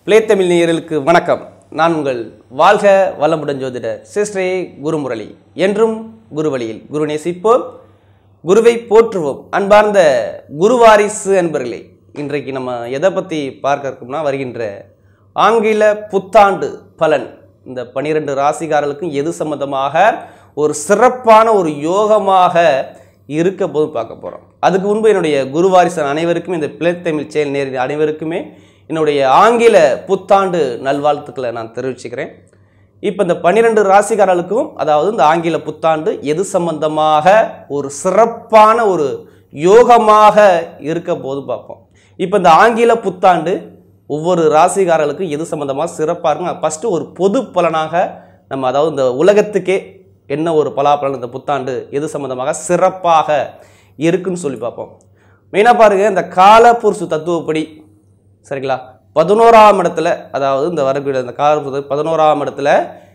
play Tamil நேயர்களுக்கு வணக்கம் நான் உங்கள் வாழ்க வளமுடன் ஜோதிட சிஸ்ரே குருமுரளி என்றும் குருவழியில் குரு நேசிப்போம் குருவை போற்றுவோம் அன்பார்ந்த குருவாரிசு அன்பர்களே இன்றைக்கு நம்ம எதை பற்றி பார்க்க இருக்கோம்னா வருகின்ற ஆங்கில புத்தாண்டு பலன் இந்த பனிரெண்டு ராசிகாரர்களுக்கும் எது சம்பந்தமாக ஒரு சிறப்பான ஒரு யோகமாக இருக்க போது பார்க்க போகிறோம் அதுக்கு முன்பு என்னுடைய குருவாரிசன் அனைவருக்கும் இந்த பிளே தமிழ் செயல் நேர் அனைவருக்குமே என்னுடைய ஆங்கில புத்தாண்டு நல்வாழ்த்துக்களை நான் தெரிவிச்சுக்கிறேன் இப்போ இந்த பன்னிரெண்டு ராசிக்காரர்களுக்கும் அதாவது இந்த ஆங்கில புத்தாண்டு எது சம்பந்தமாக ஒரு சிறப்பான ஒரு யோகமாக இருக்க போது பார்ப்போம் இப்போ இந்த ஆங்கில புத்தாண்டு ஒவ்வொரு ராசிக்காரர்களுக்கும் எது சம்பந்தமாக சிறப்பாக இருக்கும் ஃபஸ்ட்டு ஒரு பொது பலனாக நம்ம அதாவது இந்த உலகத்துக்கே என்ன ஒரு பலாபலன் இந்த புத்தாண்டு எது சம்பந்தமாக சிறப்பாக இருக்குன்னு சொல்லி பார்ப்போம் மெயினாக பாருங்கள் இந்த காலபுருஷு தத்துவப்படி சரிங்களா பதினோராம் இடத்துல அதாவது இந்த வரக்கூடிய இந்த காலபுருஷ பதினோராம் இடத்துல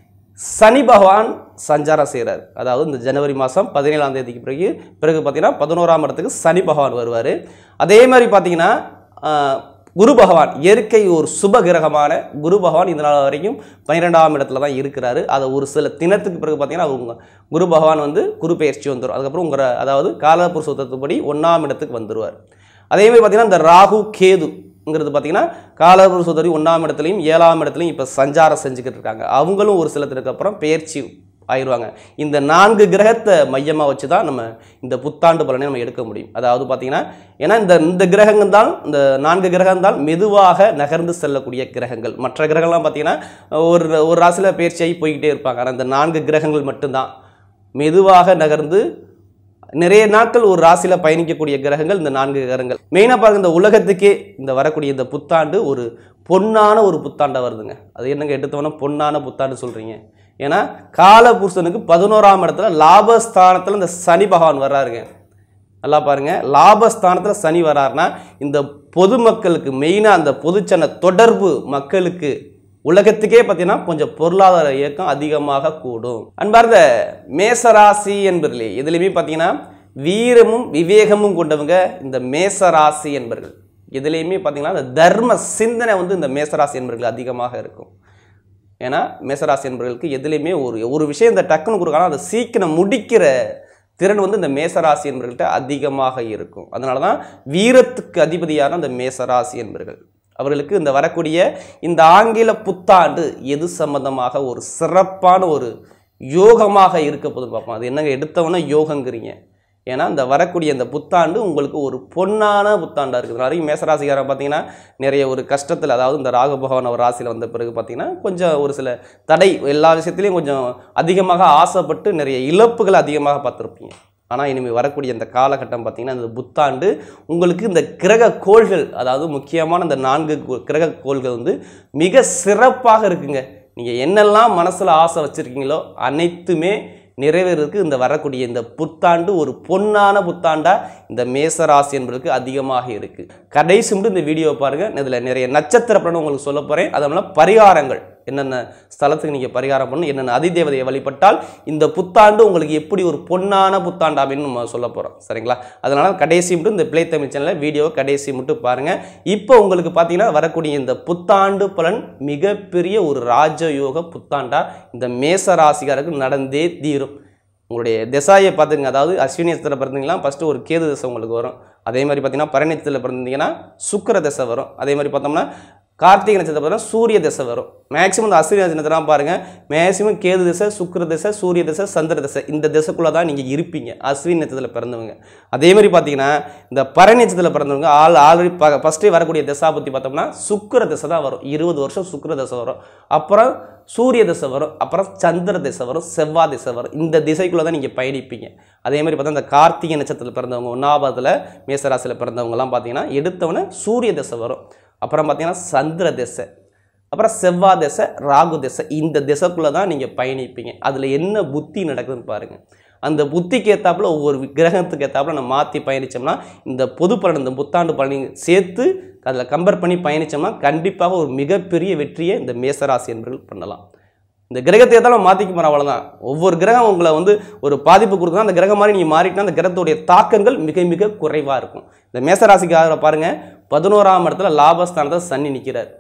சனி பகவான் சஞ்சாரம் செய்கிறார் அதாவது இந்த ஜனவரி மாதம் பதினேழாம் தேதிக்கு பிறகு பிறகு பார்த்தீங்கன்னா பதினோராம் இடத்துக்கு சனி பகவான் வருவார் அதே மாதிரி பார்த்தீங்கன்னா ஆஹ், குரு பகவான் இயற்கை ஒரு சுப கிரகமான குரு பகவான் இந்த நாள் வரைக்கும் பன்னிரெண்டாம் இடத்துல தான் இருக்கிறாரு அதை ஒரு சில தினத்துக்கு பிறகு பார்த்தீங்கன்னா அவங்க குரு பகவான் வந்து குரு பயிற்சி வந்துடும் அதுக்கப்புறம் உங்கள் அதாவது காலபுருஷ தத்துவப்படி ஒன்றாம் இடத்துக்கு வந்துடுவார் அதே மாதிரி பார்த்தீங்கன்னா இந்த ராகு கேதுங்கிறது பார்த்தீங்கன்னா காலபுருஷ தத்துவப்படி ஒன்றாம் இடத்துலையும் ஏழாம் இடத்துலையும் இப்போ சஞ்சாரம் செஞ்சுக்கிட்டு இருக்காங்க அவங்களும் ஒரு சில தினத்துக்கு அப்புறம் பெயர்ச்சி ஆயிடுவாங்க இந்த நான்கு கிரகத்தை மையமாக வச்சு தான் நம்ம இந்த புத்தாண்டு பலனை நம்ம எடுக்க முடியும் அதாவது பார்த்தீங்கன்னா ஏன்னா இந்த இந்த கிரகங்கள் தான் இந்த நான்கு கிரகம் தான் மெதுவாக நகர்ந்து செல்லக்கூடிய கிரகங்கள் மற்ற கிரகம்லாம் பார்த்தீங்கன்னா ஒரு ஒரு ராசியில் பயிற்சியாகி போய்கிட்டே இருப்பாங்க ஆனால் இந்த நான்கு கிரகங்கள் மட்டும்தான் மெதுவாக நகர்ந்து நிறைய நாட்கள் ஒரு ராசியில் பயணிக்கக்கூடிய கிரகங்கள் இந்த நான்கு கிரகங்கள் மெயினாக பாருங்க இந்த உலகத்துக்கே இந்த வரக்கூடிய இந்த புத்தாண்டு ஒரு பொன்னான ஒரு புத்தாண்டாக வருதுங்க அது என்னங்க எடுத்தவொன்னே பொன்னான புத்தாண்டு சொல்கிறீங்க ஏன்னா காலபுருஷனுக்கு பதினோராம் இடத்துல லாபஸ்தானத்தில் இந்த சனி பகவான் வர்றாருங்க நல்லா பாருங்க லாபஸ்தானத்தில் சனி வராருன்னா இந்த பொதுமக்களுக்கு மெயினாக அந்த பொதுச்சன தொடர்பு மக்களுக்கு உலகத்துக்கே பார்த்தீங்கன்னா கொஞ்சம் பொருளாதார இயக்கம் அதிகமாக கூடும் அன்பார்ந்த மேசராசி என்பதிலே எதுலையுமே பார்த்தீங்கன்னா வீரமும் விவேகமும் கொண்டவங்க இந்த மேசராசி என்பர்கள் எதுலேயுமே பார்த்தீங்கன்னா இந்த தர்ம சிந்தனை வந்து இந்த மேசராசி என்பர்கள் அதிகமாக இருக்கும் ஏன்னா மேசராசி என்பவர்களுக்கு எதுலேயுமே ஒரு ஒரு விஷயம் இந்த டக்குன்னு கொடுக்கலாம் அதை சீக்கிரம் முடிக்கிற திறன் வந்து இந்த மேசராசி என்பவர்கள்ட்ட அதிகமாக இருக்கும் அதனால தான் வீரத்துக்கு அதிபதியான இந்த மேசராசி என்பவர்கள் அவர்களுக்கு இந்த வரக்கூடிய இந்த ஆங்கில புத்தாண்டு எது சம்பந்தமாக ஒரு சிறப்பான ஒரு யோகமாக இருக்க போதுன்னு பார்ப்போம் அது என்னங்க எடுத்தவொன்னே யோகங்கிறீங்க ஏன்னா இந்த வரக்கூடிய இந்த புத்தாண்டு உங்களுக்கு ஒரு பொன்னான புத்தாண்டாக இருக்குது வரைக்கும் மேசராசிக்காரன் பார்த்தீங்கன்னா நிறைய ஒரு கஷ்டத்தில் அதாவது இந்த ராகு பகவான் அவர் ராசியில் வந்த பிறகு பார்த்தீங்கன்னா கொஞ்சம் ஒரு சில தடை எல்லா விஷயத்துலையும் கொஞ்சம் அதிகமாக ஆசைப்பட்டு நிறைய இழப்புகளை அதிகமாக பார்த்துருப்பீங்க ஆனால் இனிமேல் வரக்கூடிய இந்த காலகட்டம் பார்த்தீங்கன்னா இந்த புத்தாண்டு உங்களுக்கு இந்த கிரக கோள்கள் அதாவது முக்கியமான இந்த நான்கு கோ- கிரக கோள்கள் வந்து மிக சிறப்பாக இருக்குங்க நீங்கள் என்னெல்லாம் மனசில் ஆசை வச்சுருக்கீங்களோ அனைத்துமே நிறைவேறதுக்கு இந்த வரக்கூடிய இந்த புத்தாண்டு ஒரு பொன்னான புத்தாண்டா இந்த மேசராசி என்பதற்கு அதிகமாக இருக்கு கடைசி மட்டும் இந்த வீடியோ பாருங்க இதில் நிறைய நட்சத்திர பலன் உங்களுக்கு சொல்ல போறேன் அதனால பரிகாரங்கள் என்னென்ன ஸ்தலத்துக்கு நீங்கள் பரிகாரம் பண்ணணும் என்னென்ன அதிதேவதையை வழிபட்டால் இந்த புத்தாண்டு உங்களுக்கு எப்படி ஒரு பொன்னான புத்தாண்டு அப்படின்னு நம்ம சொல்ல போகிறோம் சரிங்களா அதனால கடைசி மட்டும் இந்த பிளே தமிழ் சேனலில் வீடியோ கடைசி மட்டும் பாருங்க இப்போ உங்களுக்கு பார்த்தீங்கன்னா வரக்கூடிய இந்த புத்தாண்டு பலன் மிகப்பெரிய ஒரு ராஜயோக புத்தாண்டா இந்த மேச ராசிக்காரருக்கு நடந்தே தீரும் உங்களுடைய திசாயை பார்த்துங்க அதாவது அஸ்வினி நட்சத்திரத்தில் பிறந்தீங்கன்னா ஃபஸ்ட்டு ஒரு கேது திசை உங்களுக்கு வரும் அதே மாதிரி பார்த்தீங்கன்னா பரநட்சத்திரத்தில் பிறந்தீங்கன்னா சுக்கிர திசை வரும் அதே மாதிரி பார்த்தோம்னா கார்த்திகை நட்சத்திரம் பார்த்தீங்கன்னா சூரிய திசை வரும் மேக்ஸிமம் இந்த அஸ்வினி நட்சத்திரம் பாருங்கள் மேக்ஸிமம் கேது திசை சுக்கிர திசை சூரிய திசை சந்திர திசை இந்த திசைக்குள்ளே தான் நீங்கள் இருப்பீங்க அஸ்வினி நட்சத்திரத்தில் பிறந்தவங்க அதே மாதிரி பார்த்தீங்கன்னா இந்த பரணி நட்சத்திரத்தில் பிறந்தவங்க ஆல் ஆல்ரெடி ஃபஸ்ட்டே வரக்கூடிய திசா பற்றி பார்த்தோம்னா சுக்கிர திசை தான் வரும் இருபது வருஷம் சுக்கிர திசை வரும் அப்புறம் சூரிய திசை வரும் அப்புறம் சந்திர திசை வரும் செவ்வாய் திசை வரும் இந்த திசைக்குள்ளே தான் நீங்கள் பயணிப்பீங்க அதே மாதிரி பார்த்தா இந்த கார்த்திகை நட்சத்திரத்தில் பிறந்தவங்க ஒன்றாவதுல மேசராசியில் பிறந்தவங்கலாம் பார்த்தீங்கன்னா எடுத்தவொடனே சூரிய திசை வரும் அப்புறம் பார்த்தீங்கன்னா சந்திர திசை அப்புறம் செவ்வாய் திசை ராகு திசை இந்த திசைக்குள்ளே தான் நீங்கள் பயணிப்பீங்க அதில் என்ன புத்தி நடக்குதுன்னு பாருங்கள் அந்த புத்திக்கு ஏற்றாப்புல ஒவ்வொரு கிரகத்துக்கு ஏற்றாப்புல நம்ம மாற்றி பயணித்தோம்னா இந்த பொது பலன் இந்த புத்தாண்டு பலனை சேர்த்து அதில் கம்பேர் பண்ணி பயணித்தோம்னா கண்டிப்பாக ஒரு மிகப்பெரிய வெற்றியை இந்த மேசராசி என்பவர்கள் பண்ணலாம் இந்த கிரகத்தை தான் மாற்றிக்க போகிறோம் அவ்வளோதான் ஒவ்வொரு கிரகம் உங்களை வந்து ஒரு பாதிப்பு கொடுக்குறா அந்த கிரகம் மாதிரி நீங்கள் மாறிட்டா அந்த கிரகத்துடைய தாக்கங்கள் மிக மிக குறைவாக இருக்கும் இந்த மேசராசிக்காக பாருங்கள் பதினோராம் இடத்துல லாபஸ்தானத்தை சனி நிற்கிறார்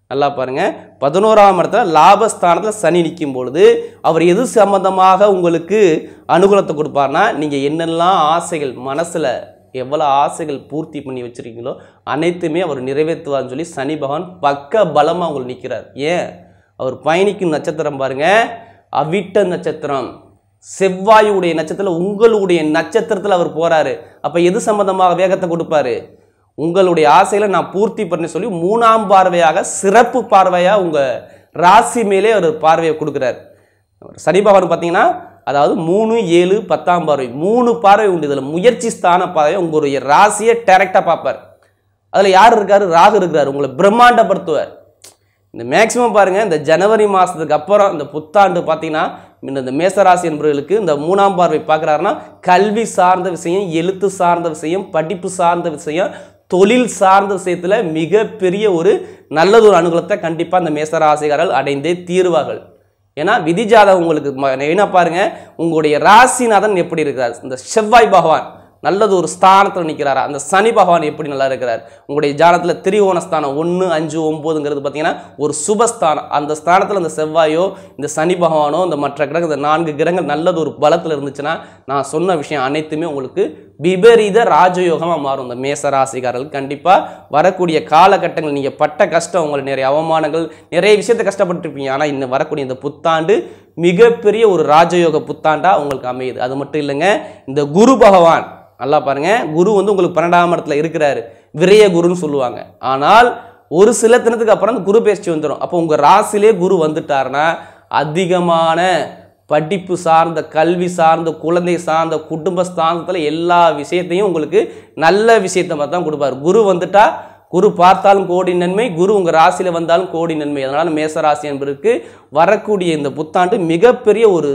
நல்லா பாருங்க பதினோராம் இடத்துல லாபஸ்தானத்தில் சனி நிற்கும் பொழுது அவர் எது சம்பந்தமாக உங்களுக்கு அனுகூலத்தை கொடுப்பார்னா நீங்கள் என்னெல்லாம் ஆசைகள் மனசில் எவ்வளோ ஆசைகள் பூர்த்தி பண்ணி வச்சிருக்கீங்களோ அனைத்துமே அவர் நிறைவேற்றுவார்னு சொல்லி சனி பகவான் பக்க பலமாக உங்களுக்கு நிற்கிறார் ஏன் அவர் பயணிக்கும் நட்சத்திரம் பாருங்க அவிட்ட நட்சத்திரம் செவ்வாயுடைய நட்சத்திரம் உங்களுடைய நட்சத்திரத்தில் அவர் போறாரு அப்போ எது சம்பந்தமாக வேகத்தை கொடுப்பாரு உங்களுடைய ஆசைகளை நான் பூர்த்தி பண்ண சொல்லி மூணாம் பார்வையாக சிறப்பு பார்வையாக உங்கள் ராசி மேலே அவர் பார்வையை கொடுக்குறார் சனி பகவான் பார்த்தீங்கன்னா அதாவது மூணு ஏழு பத்தாம் பார்வை மூணு பார்வை உண்டு இதில் முயற்சி ஸ்தான பார்வை உங்களுடைய ராசியை டைரெக்டாக பார்ப்பார் அதில் யார் இருக்காரு ராகு இருக்கிறார் உங்களை பிரம்மாண்டப்படுத்துவார் இந்த மேக்சிமம் பாருங்க இந்த ஜனவரி மாதத்துக்கு அப்புறம் இந்த புத்தாண்டு பார்த்தீங்கன்னா இந்த இந்த மேசராசி என்பவர்களுக்கு இந்த மூணாம் பார்வை பார்க்குறாருன்னா கல்வி சார்ந்த விஷயம் எழுத்து சார்ந்த விஷயம் படிப்பு சார்ந்த விஷயம் தொழில் சார்ந்த விஷயத்தில் மிகப்பெரிய ஒரு நல்லது ஒரு அனுகூலத்தை கண்டிப்பாக இந்த மேசராசிகாரர்கள் அடைந்தே தீருவார்கள் ஏன்னா விதி ஜாதகம் உங்களுக்கு ம- என்ன பாருங்க உங்களுடைய ராசிநாதன் எப்படி இருக்கிறார் இந்த செவ்வாய் பகவான் நல்லது ஒரு ஸ்தானத்தில் நிற்கிறாரா அந்த சனி பகவான் எப்படி நல்லா இருக்கிறார் உங்களுடைய ஜானத்தில் திரிகோண ஸ்தானம் ஒன்று அஞ்சு ஒம்போதுங்கிறது பார்த்தீங்கன்னா ஒரு சுபஸ்தானம் அந்த ஸ்தானத்தில் அந்த செவ்வாயோ இந்த சனி பகவானோ இந்த மற்ற கிரக இந்த நான்கு கிரகங்கள் நல்லது ஒரு பலத்தில் இருந்துச்சுன்னா நான் சொன்ன விஷயம் அனைத்துமே உங்களுக்கு விபரீத ராஜயோகமாக மாறும் இந்த மேச ராசிக்காரர்கள் கண்டிப்பாக வரக்கூடிய காலகட்டங்கள் நீங்கள் பட்ட கஷ்டம் உங்களுக்கு நிறைய அவமானங்கள் நிறைய விஷயத்தை கஷ்டப்பட்டுருப்பீங்க ஆனால் இன்னும் வரக்கூடிய இந்த புத்தாண்டு மிகப்பெரிய ஒரு ராஜயோக புத்தாண்டா உங்களுக்கு அமையுது அது மட்டும் இல்லைங்க இந்த குரு பகவான் நல்லா பாருங்க குரு வந்து உங்களுக்கு பன்னெண்டாம் இடத்துல இருக்கிறாரு விரய குருன்னு சொல்லுவாங்க ஆனால் ஒரு சில தினத்துக்கு அப்புறம் அந்த குரு பேச்சு வந்துடும் அப்போ உங்கள் ராசிலே குரு வந்துட்டாருன்னா அதிகமான படிப்பு சார்ந்த கல்வி சார்ந்த குழந்தை சார்ந்த குடும்ப ஸ்தானத்தில் எல்லா விஷயத்தையும் உங்களுக்கு நல்ல விஷயத்தை மாதிரி தான் கொடுப்பாரு குரு வந்துட்டா குரு பார்த்தாலும் கோடி நன்மை குரு உங்கள் ராசியில் வந்தாலும் கோடி நன்மை அதனால் மேசராசி என்பதற்கு வரக்கூடிய இந்த புத்தாண்டு மிகப்பெரிய ஒரு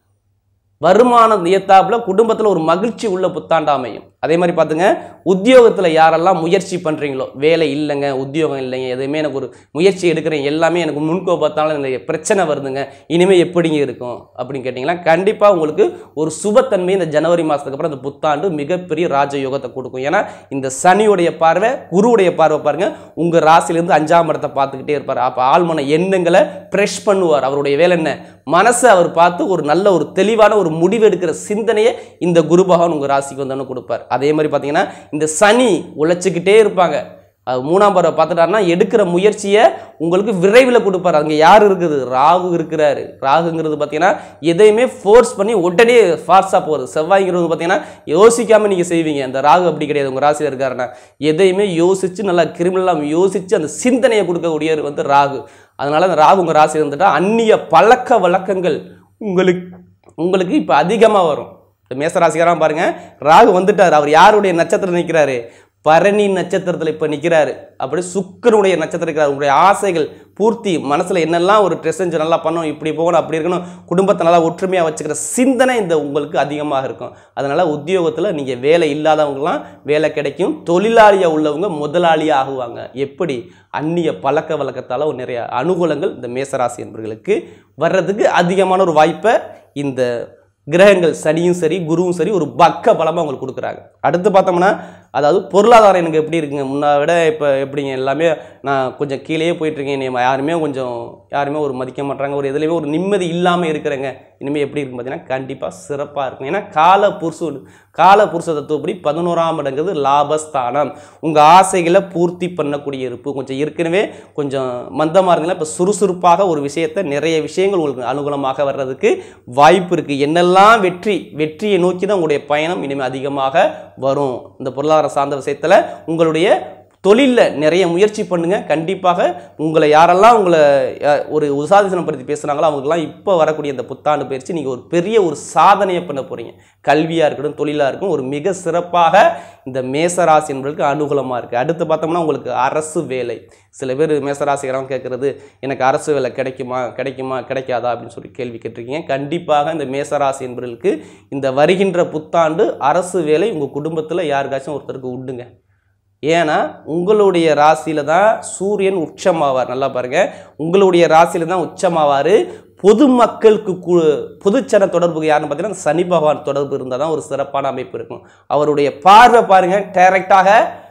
வருமானம் ஏத்தாப்புல குடும்பத்தில் ஒரு மகிழ்ச்சி உள்ள புத்தாண்டு அமையும் அதே மாதிரி பார்த்துங்க உத்தியோகத்தில் யாரெல்லாம் முயற்சி பண்ணுறீங்களோ வேலை இல்லைங்க உத்தியோகம் இல்லைங்க எதுவுமே எனக்கு ஒரு முயற்சி எடுக்கிறேன் எல்லாமே எனக்கு முன்கோ பார்த்தாலும் எனக்கு பிரச்சனை வருதுங்க இனிமேல் எப்படிங்க இருக்கும் அப்படின்னு கேட்டிங்கன்னா கண்டிப்பாக உங்களுக்கு ஒரு சுபத்தன்மை இந்த ஜனவரி மாதத்துக்கு அப்புறம் இந்த புத்தாண்டு மிகப்பெரிய ராஜயோகத்தை கொடுக்கும் ஏன்னா இந்த சனியுடைய பார்வை குருவுடைய பார்வை பாருங்க உங்கள் ராசிலேருந்து அஞ்சாம் இடத்தை பார்த்துக்கிட்டே இருப்பார் அப்போ ஆழ்மன எண்ணங்களை ப்ரெஷ் பண்ணுவார் அவருடைய வேலை என்ன மனசை அவர் பார்த்து ஒரு நல்ல ஒரு தெளிவான ஒரு முடிவு எடுக்கிற சிந்தனையை இந்த குரு பகவான் உங்கள் ராசிக்கு வந்தோன்னு கொடுப்பார் அதே மாதிரி பார்த்தீங்கன்னா இந்த சனி உழைச்சிக்கிட்டே இருப்பாங்க அது மூணாம் பருவ பார்த்துட்டாருன்னா எடுக்கிற முயற்சியை உங்களுக்கு விரைவில் கொடுப்பார் அங்கே யார் இருக்குது ராகு இருக்கிறாரு ராகுங்கிறது பார்த்தீங்கன்னா எதையுமே ஃபோர்ஸ் பண்ணி உடனே ஃபாஸ்ட்டாக போகுது செவ்வாய்ங்கிறது பார்த்தீங்கன்னா யோசிக்காமல் நீங்கள் செய்வீங்க அந்த ராகு அப்படி கிடையாது உங்கள் ராசியில் இருக்காருன்னா எதையுமே யோசித்து நல்லா கிரிமினலாக யோசித்து அந்த சிந்தனையை கொடுக்கக்கூடியவர் வந்து ராகு அதனால அந்த ராகு உங்கள் ராசியில் இருந்துட்டா அந்நிய பழக்க வழக்கங்கள் உங்களுக்கு உங்களுக்கு இப்போ அதிகமாக வரும் இந்த மேசராசிக்காரன் பாருங்க ராகு வந்துட்டார் அவர் யாருடைய நட்சத்திரம் நிற்கிறாரு பரணி நட்சத்திரத்தில் இப்போ நிற்கிறாரு அப்படி சுக்கரனுடைய நட்சத்திரம் இருக்கிறார் உங்களுடைய ஆசைகள் பூர்த்தி மனசில் என்னெல்லாம் ஒரு ட்ரெஸ் செஞ்சு நல்லா பண்ணணும் இப்படி போகணும் அப்படி இருக்கணும் குடும்பத்தை நல்லா ஒற்றுமையாக வச்சுக்கிற சிந்தனை இந்த உங்களுக்கு அதிகமாக இருக்கும் அதனால் உத்தியோகத்தில் நீங்கள் வேலை இல்லாதவங்கலாம் வேலை கிடைக்கும் தொழிலாளியாக உள்ளவங்க முதலாளியாக ஆகுவாங்க எப்படி அந்நிய பழக்க வழக்கத்தால் நிறைய அனுகூலங்கள் இந்த மேசராசி என்பவர்களுக்கு வர்றதுக்கு அதிகமான ஒரு வாய்ப்பை இந்த கிரகங்கள் சனியும் சரி குருவும் சரி ஒரு பக்க பலமாக உங்களுக்கு கொடுக்குறாங்க அடுத்து பார்த்தோம்னா அதாவது பொருளாதாரம் எனக்கு எப்படி இருக்குங்க முன்ன விட இப்போ எப்படிங்க எல்லாமே நான் கொஞ்சம் கீழேயே போயிட்டுருக்கேன் என்னை யாருமே கொஞ்சம் யாருமே ஒரு மதிக்க மாட்டாங்க ஒரு எதுலேயுமே ஒரு நிம்மதி இல்லாமல் இருக்கிறேங்க இனிமேல் எப்படி இருக்கும் பார்த்தீங்கன்னா கண்டிப்பாக சிறப்பாக இருக்கும் ஏன்னா கால புருஷ கால புருஷ தத்துவப்படி பதினோராம் இடங்கிறது லாபஸ்தானம் உங்கள் ஆசைகளை பூர்த்தி பண்ணக்கூடிய இருப்பு கொஞ்சம் ஏற்கனவே கொஞ்சம் மந்தமாக இருந்தீங்கன்னா இப்போ சுறுசுறுப்பாக ஒரு விஷயத்தை நிறைய விஷயங்கள் உங்களுக்கு அனுகூலமாக வர்றதுக்கு வாய்ப்பு இருக்குது என்னெல்லாம் வெற்றி வெற்றியை நோக்கி தான் உங்களுடைய பயணம் இனிமேல் அதிகமாக வரும் இந்த பொருளாதார சார்ந்த விஷயத்தில் உங்களுடைய தொழிலில் நிறைய முயற்சி பண்ணுங்க கண்டிப்பாக உங்களை யாரெல்லாம் உங்களை அஹ், ஒரு உசாதிசனம் பற்றி பேசுகிறாங்களோ அவங்களுக்குலாம் இப்போ வரக்கூடிய இந்த புத்தாண்டு பயிற்சி நீங்கள் ஒரு பெரிய ஒரு சாதனையை பண்ண போகிறீங்க கல்வியாக இருக்கட்டும் தொழிலாக இருக்கும் ஒரு மிக சிறப்பாக இந்த மேசராசி என்பதற்கு அனுகூலமாக இருக்குது அடுத்து பார்த்தோம்னா உங்களுக்கு அரசு வேலை சில பேர் மேசராசிகரம் கேட்குறது எனக்கு அரசு வேலை கிடைக்குமா கிடைக்குமா கிடைக்காதா அப்படின்னு சொல்லி கேள்வி கேட்டிருக்கீங்க கண்டிப்பாக இந்த மேசராசி என்பவர்களுக்கு இந்த வருகின்ற புத்தாண்டு அரசு வேலை உங்கள் குடும்பத்தில் யாருக்காச்சும் ஒருத்தருக்கு உண்டுங்க ஏன்னா உங்களுடைய ராசியில தான் சூரியன் உச்சமாவார் நல்லா பாருங்க உங்களுடைய ராசியில தான் உச்சமாவார் பொதுமக்களுக்கு கு பொதுச்சன தொடர்புக்கு யாருன்னு பார்த்தீங்கன்னா சனி பகவான் தொடர்பு இருந்தால் தான் ஒரு சிறப்பான அமைப்பு இருக்கும் அவருடைய பார்வை பாருங்க டைரக்டாக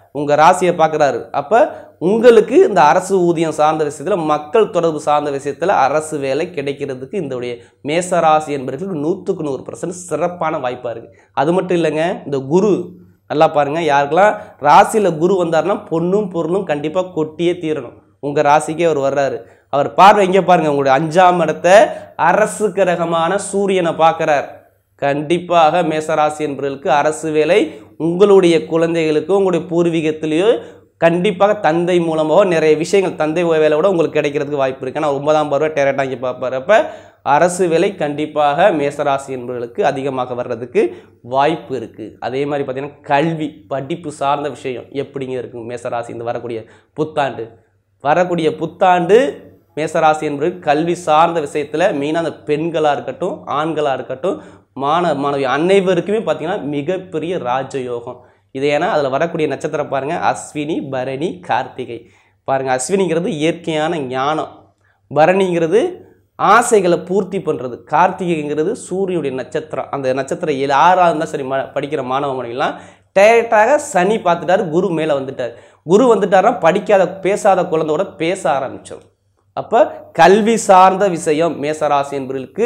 உங்கள் ராசியை பார்க்குறாரு அப்போ உங்களுக்கு இந்த அரசு ஊதியம் சார்ந்த விஷயத்தில் மக்கள் தொடர்பு சார்ந்த விஷயத்தில் அரசு வேலை கிடைக்கிறதுக்கு இந்த மேச ராசி என்பவர்களுக்கு நூற்றுக்கு நூறு பர்சன்ட் சிறப்பான வாய்ப்பாக இருக்குது அது மட்டும் இல்லைங்க இந்த குரு நல்லா பாருங்க யாருக்கெல்லாம் ராசியில் குரு வந்தாருன்னா பொண்ணும் பொருளும் கண்டிப்பாக கொட்டியே தீரணும் உங்கள் ராசிக்கே அவர் வர்றாரு அவர் பார்வை எங்கே பாருங்க உங்களுடைய அஞ்சாம் இடத்தை அரசு கிரகமான சூரியனை பார்க்குறார் கண்டிப்பாக மேசராசி என்பவர்களுக்கு அரசு வேலை உங்களுடைய குழந்தைகளுக்கோ உங்களுடைய பூர்வீகத்திலேயோ கண்டிப்பாக தந்தை மூலமாக நிறைய விஷயங்கள் தந்தை வேலை கூட உங்களுக்கு கிடைக்கிறதுக்கு வாய்ப்பு இருக்கு ஏன்னா ஒன்பதாம் பருவ டேரக்டாக இங்கே பார்ப்பார் அப்போ அரசு வேலை கண்டிப்பாக மேசராசி என்பவர்களுக்கு அதிகமாக வர்றதுக்கு வாய்ப்பு இருக்குது அதே மாதிரி பார்த்தீங்கன்னா கல்வி படிப்பு சார்ந்த விஷயம் எப்படிங்க இருக்கும் மேசராசி இந்த வரக்கூடிய புத்தாண்டு வரக்கூடிய புத்தாண்டு மேசராசி என்பது கல்வி சார்ந்த விஷயத்தில் மெயினாக அந்த பெண்களாக இருக்கட்டும் ஆண்களாக இருக்கட்டும் மாணவ மாணவி அனைவருக்குமே பார்த்தீங்கன்னா மிகப்பெரிய ராஜயோகம் இது ஏன்னா அதில் வரக்கூடிய நட்சத்திரம் பாருங்கள் அஸ்வினி பரணி கார்த்திகை பாருங்கள் அஸ்வினிங்கிறது இயற்கையான ஞானம் பரணிங்கிறது ஆசைகளை பூர்த்தி பண்ணுறது கார்த்திகைங்கிறது சூரியனுடைய நட்சத்திரம் அந்த நட்சத்திரம் ஏழு ஆறாக இருந்தால் சரி ம படிக்கிற மாணவ மாணவிலாம் டேரக்டாக சனி பார்த்துட்டாரு குரு மேலே வந்துட்டார் குரு வந்துட்டாருன்னா படிக்காத பேசாத குழந்தையோட பேச ஆரம்பிச்சோம் அப்போ கல்வி சார்ந்த விஷயம் மேசராசி என்பவர்களுக்கு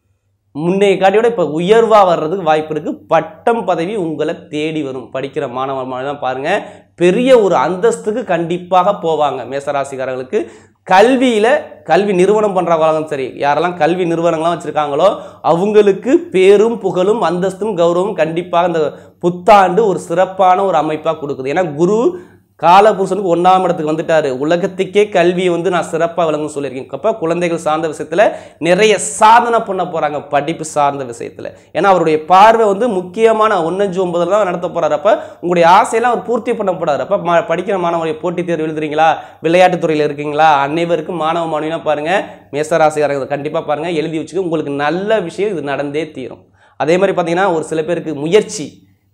முன்னைய காட்டியோட இப்போ உயர்வாக வர்றதுக்கு வாய்ப்பு இருக்குது பட்டம் பதவி உங்களை தேடி வரும் படிக்கிற மாணவ மாணவன் பாருங்கள் பெரிய ஒரு அந்தஸ்துக்கு கண்டிப்பாக போவாங்க மேசராசிக்காரர்களுக்கு கல்வியில் கல்வி நிறுவனம் பண்ணுறவங்களும் சரி யாரெல்லாம் கல்வி நிறுவனங்கள்லாம் வச்சுருக்காங்களோ அவங்களுக்கு பேரும் புகழும் அந்தஸ்தும் கௌரவம் கண்டிப்பாக இந்த புத்தாண்டு ஒரு சிறப்பான ஒரு அமைப்பாக கொடுக்குது ஏன்னா குரு காலபுருஷனுக்கு ஒன்றாம் இடத்துக்கு வந்துட்டாரு உலகத்துக்கே கல்வியை வந்து நான் சிறப்பாக விளங்கும் சொல்லியிருக்கேன் அப்போ குழந்தைகள் சார்ந்த விஷயத்தில் நிறைய சாதனை பண்ண போகிறாங்க படிப்பு சார்ந்த விஷயத்தில் ஏன்னா அவருடைய பார்வை வந்து முக்கியமான ஒன்னஞ்சு ஒன்பதில் தான் நடத்த போகிறாரு அப்போ உங்களுடைய ஆசையெல்லாம் அவர் பூர்த்தி பண்ண போறாரு அப்போ மா படிக்கிற மாணவர்கள் போட்டித் தேர்வு எழுதுறீங்களா விளையாட்டுத் துறையில் இருக்கீங்களா அனைவருக்கும் மாணவ மாணவினா பாருங்கள் மேசராசிக்காரங்க கண்டிப்பாக பாருங்கள் எழுதி வச்சுக்க உங்களுக்கு நல்ல விஷயம் இது நடந்தே தீரும் அதே மாதிரி பார்த்தீங்கன்னா ஒரு சில பேருக்கு முயற்சி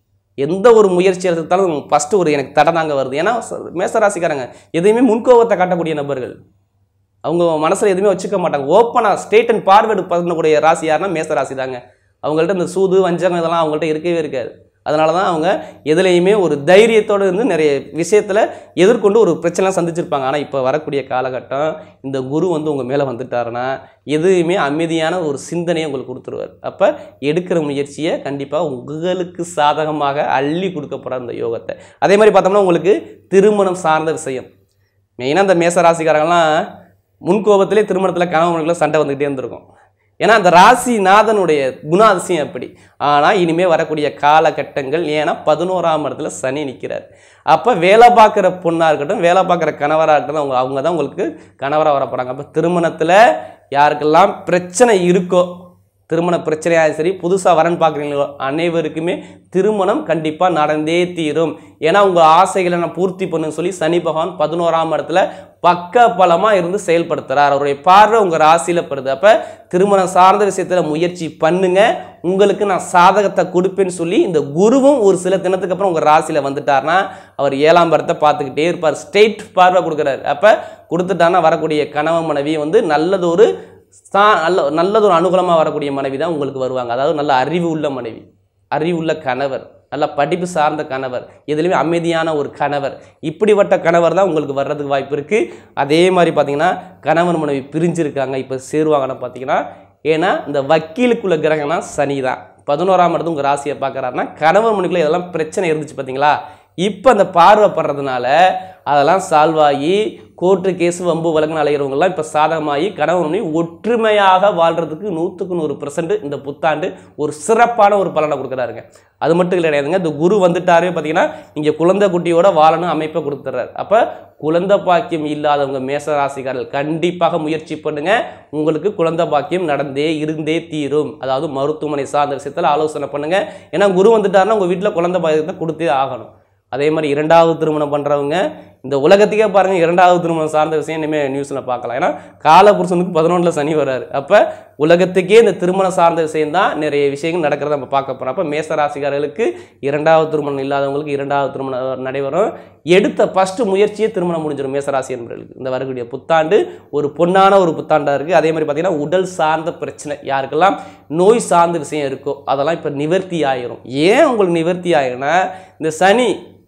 எந்த ஒரு முயற்சி எடுத்தாலும் ஃபஸ்ட்டு ஒரு எனக்கு தடை தாங்க வருது ஏன்னா ச- மேசராசிக்காரங்க எதையுமே முன்கோபத்தை காட்டக்கூடிய நபர்கள் அவங்க மனசில் எதுவுமே வச்சுக்க மாட்டாங்க ஓப்பனாக ஸ்டேட் அண்ட் பார்வேர்டு பண்ணக்கூடிய ராசி யாருன்னா மேச ராசி தாங்க அவங்கள்ட்ட இந்த சூது வஞ்சகம் இதெல்லாம் அவங்கள்ட்ட இருக்கவே இருக்காது அதனால தான் அவங்க எதுலேயுமே ஒரு தைரியத்தோடு இருந்து நிறைய விஷயத்தில் எதிர்கொண்டு ஒரு பிரச்சனை சந்திச்சிருப்பாங்க ஆனால் இப்போ வரக்கூடிய காலகட்டம் இந்த குரு வந்து உங்கள் மேலே வந்துட்டாருன்னா எதுவுமே அமைதியான ஒரு சிந்தனையை உங்களுக்கு கொடுத்துருவார் அப்போ எடுக்கிற முயற்சியை கண்டிப்பாக உங்களுக்கு சாதகமாக அள்ளி கொடுக்க போகிற அந்த யோகத்தை அதே மாதிரி பார்த்தோம்னா உங்களுக்கு திருமணம் சார்ந்த விஷயம் மெயினாக இந்த மேசராசிக்காரங்களாம் முன்கோபத்திலே திருமணத்தில் கணவனுக்குள்ள சண்டை வந்துக்கிட்டே இருந்திருக்கும் ஏன்னா அந்த ராசிநாதனுடைய குணாதிசயம் அப்படி ஆனால் இனிமேல் வரக்கூடிய காலகட்டங்கள் ஏன்னா பதினோராம் இடத்துல சனி நிற்கிறார் அப்போ வேலை பார்க்குற பொண்ணாக இருக்கட்டும் வேலை பார்க்குற கணவராக இருக்கட்டும் அவங்க அவங்க தான் உங்களுக்கு கணவராக வர போகிறாங்க அப்போ திருமணத்தில் யாருக்கெல்லாம் பிரச்சனை இருக்கோ திருமண பிரச்சனையாக சரி புதுசாக வரன் பார்க்குறீங்களோ அனைவருக்குமே திருமணம் கண்டிப்பாக நடந்தே தீரும் ஏன்னா உங்கள் ஆசைகளை நான் பூர்த்தி பண்ணுன்னு சொல்லி சனி பகவான் பதினோராம் இடத்துல பக்க பலமாக இருந்து செயல்படுத்துகிறார் அவருடைய பார்வை உங்கள் ராசியில் படுது அப்போ திருமணம் சார்ந்த விஷயத்தில் முயற்சி பண்ணுங்க உங்களுக்கு நான் சாதகத்தை கொடுப்பேன்னு சொல்லி இந்த குருவும் ஒரு சில தினத்துக்கு அப்புறம் உங்கள் ராசியில் வந்துட்டார்னா அவர் ஏழாம் படத்தை பார்த்துக்கிட்டே இருப்பார் ஸ்ட்ரெயிட் பார்வை கொடுக்குறாரு அப்போ கொடுத்துட்டான்னா வரக்கூடிய கணவன் மனைவி வந்து நல்லதொரு சா நல்ல நல்லதொரு அனுகூலமாக வரக்கூடிய மனைவி தான் உங்களுக்கு வருவாங்க அதாவது நல்ல அறிவு உள்ள மனைவி அறிவுள்ள கணவர் நல்ல படிப்பு சார்ந்த கணவர் எதுலையுமே அமைதியான ஒரு கணவர் இப்படிப்பட்ட கணவர் தான் உங்களுக்கு வர்றதுக்கு வாய்ப்பு இருக்குது அதே மாதிரி பார்த்தீங்கன்னா கணவன் மனைவி பிரிஞ்சிருக்காங்க இப்போ சேருவாங்கன்னு பார்த்தீங்கன்னா ஏன்னா இந்த வக்கீலுக்குள்ள கிரகம்னா சனி தான் பதினோராம் இடத்து உங்கள் ராசியை பார்க்குறாருன்னா கணவன் மனைவிக்குள்ள இதெல்லாம் பிரச்சனை இருந்துச்சு பார்த்தீங்களா இப்போ அந்த பார்வைப்படுறதுனால அதெல்லாம் சால்வ் ஆகி கோர்ட்டு கேஸ் வம்பு வழக்குன்னு அலைகிறவங்கலாம் இப்போ சாதகமாகி கணவன் மனைவி ஒற்றுமையாக வாழ்கிறதுக்கு நூற்றுக்கு நூறு பெர்சன்ட் இந்த புத்தாண்டு ஒரு சிறப்பான ஒரு பலனை கொடுக்குறாருங்க அது மட்டும் கிடையாதுங்க இந்த குரு வந்துட்டாரே பார்த்தீங்கன்னா இங்கே குழந்தை குட்டியோட வாழணும் அமைப்பை கொடுத்துட்றாரு அப்போ குழந்தை பாக்கியம் இல்லாதவங்க மேசராசிக்காரர்கள் கண்டிப்பாக முயற்சி பண்ணுங்க உங்களுக்கு குழந்தை பாக்கியம் நடந்தே இருந்தே தீரும் அதாவது மருத்துவமனை சார்ந்த விஷயத்தில் ஆலோசனை பண்ணுங்க ஏன்னா குரு வந்துட்டாருன்னா உங்கள் வீட்டில் குழந்தை பாக்கியத்தை கொடுத்தே ஆகணும் அதே மாதிரி இரண்டாவது திருமணம் பண்ணுறவங்க இந்த உலகத்துக்கே பாருங்கள் இரண்டாவது திருமணம் சார்ந்த விஷயம் இனிமேல் நியூஸில் பார்க்கலாம் ஏன்னா காலபுருஷனுக்கு பதினொன்றில் சனி வராரு அப்போ உலகத்துக்கே இந்த திருமணம் சார்ந்த விஷயம் தான் நிறைய விஷயங்கள் நடக்கிறத நம்ம பார்க்க போகிறோம் அப்போ மேசராசிக்காரர்களுக்கு இரண்டாவது திருமணம் இல்லாதவங்களுக்கு இரண்டாவது திருமணம் நடைபெறும் எடுத்த ஃபஸ்ட்டு முயற்சியே திருமணம் முடிஞ்சிடும் மேசராசி என்பவர்களுக்கு இந்த வரக்கூடிய புத்தாண்டு ஒரு பொன்னான ஒரு புத்தாண்டாக இருக்குது அதே மாதிரி பார்த்தீங்கன்னா உடல் சார்ந்த பிரச்சனை யாருக்கெல்லாம் நோய் சார்ந்த விஷயம் இருக்கோ அதெல்லாம் இப்போ நிவர்த்தி ஆயிரும் ஏன் உங்களுக்கு நிவர்த்தி ஆயிரும்னா இந்த சனி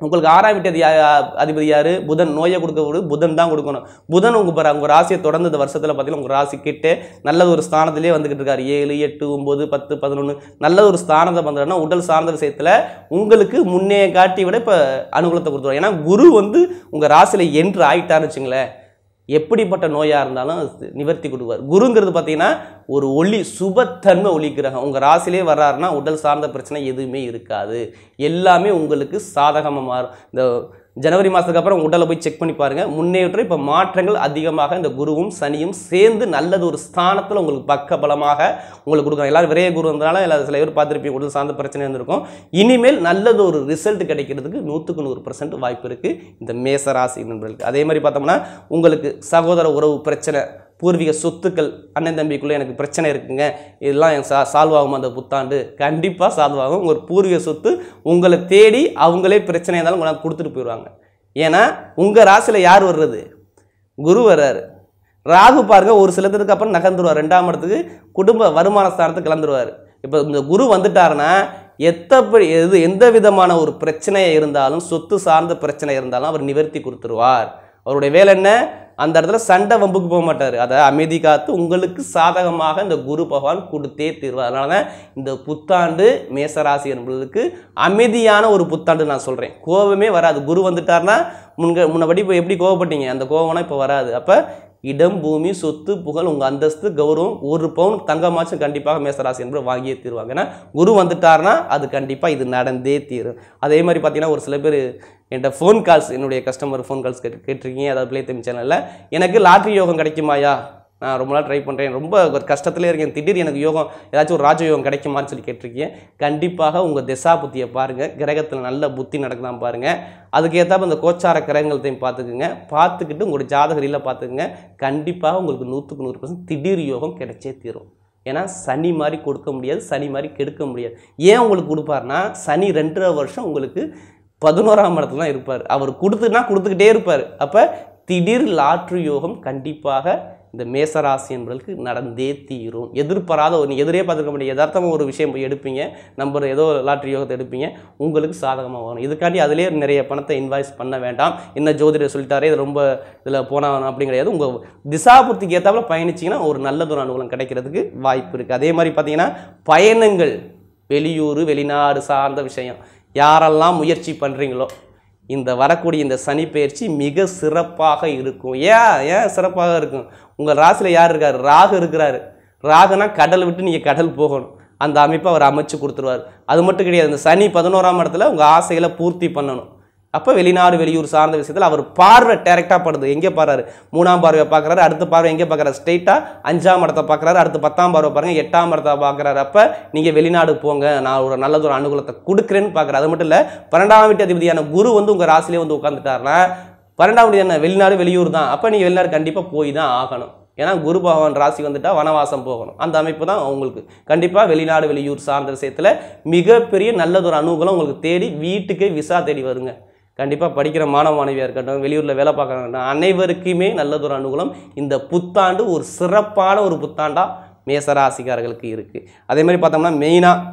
உங்களுக்கு ஆறாம் வீட்டு அதிபதி- அதிபதி யாரு புதன் நோயை கொடுக்க புதன் தான் கொடுக்கணும் புதன் உங்க பாரு உங்க ராசியை தொடர்ந்து இந்த வருஷத்துல பார்த்தீங்கன்னா உங்க ராசி கிட்ட நல்ல ஒரு ஸ்தானத்திலே வந்துகிட்டு இருக்காரு ஏழு எட்டு ஒன்பது பத்து பதினொன்று நல்ல ஒரு ஸ்தானத்தை வந்துடுறா உடல் சார்ந்த விஷயத்துல உங்களுக்கு முன்னே காட்டி விட இப்ப அனுகூலத்தை கொடுத்துருவார் ஏன்னா குரு வந்து உங்க ராசியில என்று ஆயிட்டாருன்னு வச்சுங்களேன் எப்படிப்பட்ட நோயா இருந்தாலும் அது நிவர்த்தி கொடுப்பார் குருங்கிறது பார்த்தீங்கன்னா ஒரு ஒளி சுபத்தன்மை ஒளி கிரகம் உங்க ராசிலே வர்றாருன்னா உடல் சார்ந்த பிரச்சனை எதுவுமே இருக்காது எல்லாமே உங்களுக்கு சாதகமாக மாறும் இந்த ஜனவரி மாதத்துக்கு அப்புறம் உடலை போய் செக் பண்ணி பாருங்க முன்னேற்றம் இப்போ மாற்றங்கள் அதிகமாக இந்த குருவும் சனியும் சேர்ந்து நல்லது ஒரு ஸ்தானத்தில் உங்களுக்கு பக்க பலமாக உங்களுக்கு கொடுக்குறாங்க எல்லாரும் விரைய குரு வந்தனால எல்லா சில பேர் பார்த்துருப்பீங்க உடல் சார்ந்த பிரச்சனை இருந்திருக்கும் இனிமேல் நல்லது ஒரு ரிசல்ட் கிடைக்கிறதுக்கு நூற்றுக்கு நூறு பர்சன்ட் வாய்ப்பு இருக்குது இந்த மேச ராசி நண்பர்களுக்கு அதே மாதிரி பார்த்தோம்னா உங்களுக்கு சகோதர உறவு பிரச்சனை பூர்வீக சொத்துக்கள் அண்ணன் தம்பிக்குள்ளே எனக்கு பிரச்சனை இருக்குங்க இதெல்லாம் எனக்கு சா சால்வ் ஆகும் அந்த புத்தாண்டு கண்டிப்பாக சால்வ் ஆகும் உங்கள் பூர்வீக சொத்து உங்களை தேடி அவங்களே பிரச்சனை இருந்தாலும் கொண்டாந்து கொடுத்துட்டு போயிடுவாங்க ஏன்னா உங்கள் ராசியில் யார் வர்றது குரு வர்றாரு ராகு பாருங்க ஒரு சிலத்துக்கு அப்புறம் நகர்ந்துருவார் ரெண்டாம் இடத்துக்கு குடும்ப வருமான ஸ்தானத்துக்கு கிளந்துருவார் இப்போ இந்த குரு வந்துட்டாருன்னா எத்தப்படி எது எந்த விதமான ஒரு பிரச்சனையாக இருந்தாலும் சொத்து சார்ந்த பிரச்சனை இருந்தாலும் அவர் நிவர்த்தி கொடுத்துருவார் அவருடைய வேலை என்ன அந்த இடத்துல சண்டை வம்புக்கு போக மாட்டார் அதை அமைதி காத்து உங்களுக்கு சாதகமாக இந்த குரு பகவான் கொடுத்தே தீர்வார் அதனால தான் இந்த புத்தாண்டு மேசராசி என்பதற்கு அமைதியான ஒரு புத்தாண்டு நான் சொல்கிறேன் கோபமே வராது குரு வந்துட்டார்னா முன்க முன்னபடி இப்போ எப்படி கோவப்பட்டீங்க அந்த கோவம்னா இப்போ வராது அப்போ இடம் பூமி சொத்து புகழ் உங்கள் அந்தஸ்து கௌரவம் ஒரு பவுன் தங்கமாச்சும் கண்டிப்பாக மேசராசி என்பது வாங்கியே தீருவாங்க ஏன்னா குரு வந்துட்டார்னா அது கண்டிப்பாக இது நடந்தே தீரும் அதே மாதிரி பார்த்தீங்கன்னா ஒரு சில பேர் என்கிட்ட ஃபோன் கால்ஸ் என்னுடைய கஸ்டமர் ஃபோன் கால்ஸ் கேட்டு கேட்டிருக்கீங்க அதாவது பிளே தமிழ் சேனலில் எனக்கு லாட்ரி யோகம் கிடைக்குமாயா நான் ரொம்ப நாள் ட்ரை பண்ணுறேன் ரொம்ப ஒரு கஷ்டத்திலே இருக்கேன் திடீர் எனக்கு யோகம் ஏதாச்சும் ஒரு ராஜயோகம் கிடைக்குமான்னு சொல்லி கேட்டிருக்கீங்க கண்டிப்பாக உங்கள் திசா புத்தியை பாருங்கள் கிரகத்தில் நல்ல புத்தி நடக்குதான் பாருங்கள் அதுக்கு ஏற்றாப்ப இந்த கோச்சார கிரகங்கள்த்தையும் பார்த்துக்குங்க பார்த்துக்கிட்டு உங்களுடைய ஜாதகரியில் பார்த்துக்குங்க கண்டிப்பாக உங்களுக்கு நூற்றுக்கு நூறு பர்சன்ட் திடீர் யோகம் கிடைச்சே தீரும் ஏன்னா சனி மாதிரி கொடுக்க முடியாது சனி மாதிரி கெடுக்க முடியாது ஏன் உங்களுக்கு கொடுப்பாருன்னா சனி ரெண்டரை வருஷம் உங்களுக்கு பதினோராம் இடத்துல தான் இருப்பார் அவர் கொடுத்துனா கொடுத்துக்கிட்டே இருப்பார் அப்போ திடீர் லாட்ரி யோகம் கண்டிப்பாக இந்த மேசராசி என்பவர்களுக்கு நடந்தே தீரும் எதிர்பாராத ஒரு நீ எதிரே பார்த்துருக்க முடியும் யதார்த்தமாக ஒரு விஷயம் போய் எடுப்பீங்க நம்பர் ஏதோ லாட்ரி யோகத்தை எடுப்பீங்க உங்களுக்கு சாதகமாக வரும் இதுக்காண்டி அதிலே நிறைய பணத்தை இன்வாய்ஸ் பண்ண வேண்டாம் என்ன ஜோதிடர் சொல்லிட்டாரே இது ரொம்ப இதில் போனால் அப்படி கிடையாது உங்கள் திசாபுத்திக்கு ஏற்றாப்புல பயணிச்சிங்கன்னா ஒரு நல்லதொரு அனுகூலம் கிடைக்கிறதுக்கு வாய்ப்பு இருக்குது அதே மாதிரி பார்த்தீங்கன்னா பயணங்கள் வெளியூர் வெளிநாடு சார்ந்த விஷயம் யாரெல்லாம் முயற்சி பண்ணுறீங்களோ இந்த வரக்கூடிய இந்த சனி பயிற்சி மிக சிறப்பாக இருக்கும் ஏன் ஏன் சிறப்பாக இருக்கும் உங்கள் ராசியில் யார் இருக்கார் ராகு இருக்கிறாரு ராகுனா கடல் விட்டு நீங்கள் கடல் போகணும் அந்த அமைப்பை அவர் அமைச்சு கொடுத்துருவார் அது மட்டும் கிடையாது இந்த சனி பதினோராம் இடத்துல உங்கள் ஆசைகளை பூர்த்தி பண்ணணும் அப்போ வெளிநாடு வெளியூர் சார்ந்த விஷயத்தில் அவர் பார்வை டைரெக்டாக படுது எங்கே பாறாரு மூணாம் பார்வையை பார்க்குறாரு அடுத்த பார்வை எங்கே பார்க்குறாரு ஸ்ட்ரெயிட்டாக அஞ்சாம் இடத்தை பார்க்குறாரு அடுத்து பத்தாம் பார்வை பாருங்க எட்டாம் இடத்தை பார்க்குறாரு அப்போ நீங்கள் வெளிநாடு போங்க நான் ஒரு நல்லது ஒரு அனுகூலத்தை கொடுக்குறேன்னு பார்க்குறாரு அது மட்டும் இல்லை பன்னெண்டாம் வீட்டு அதிபதியான குரு வந்து உங்கள் ராசிலே வந்து உட்காந்துட்டாருன்னா பன்னெண்டாம் வீட்டு என்ன வெளிநாடு வெளியூர் தான் அப்போ நீங்கள் வெளிநாடு கண்டிப்பாக போய் தான் ஆகணும் ஏன்னா குரு பகவான் ராசி வந்துட்டா வனவாசம் போகணும் அந்த அமைப்பு தான் உங்களுக்கு கண்டிப்பாக வெளிநாடு வெளியூர் சார்ந்த விஷயத்தில் மிகப்பெரிய நல்லதொரு அனுகூலம் உங்களுக்கு தேடி வீட்டுக்கே விசா தேடி வருங்க கண்டிப்பாக படிக்கிற மாணவ மாணவியாக இருக்கட்டும் வெளியூரில் வேலை பார்க்குறாங்க அனைவருக்குமே நல்லதொரு அனுகூலம் இந்த புத்தாண்டு ஒரு சிறப்பான ஒரு புத்தாண்டாக மேசராசிக்காரர்களுக்கு இருக்குது அதே மாதிரி பார்த்தோம்னா மெயினாக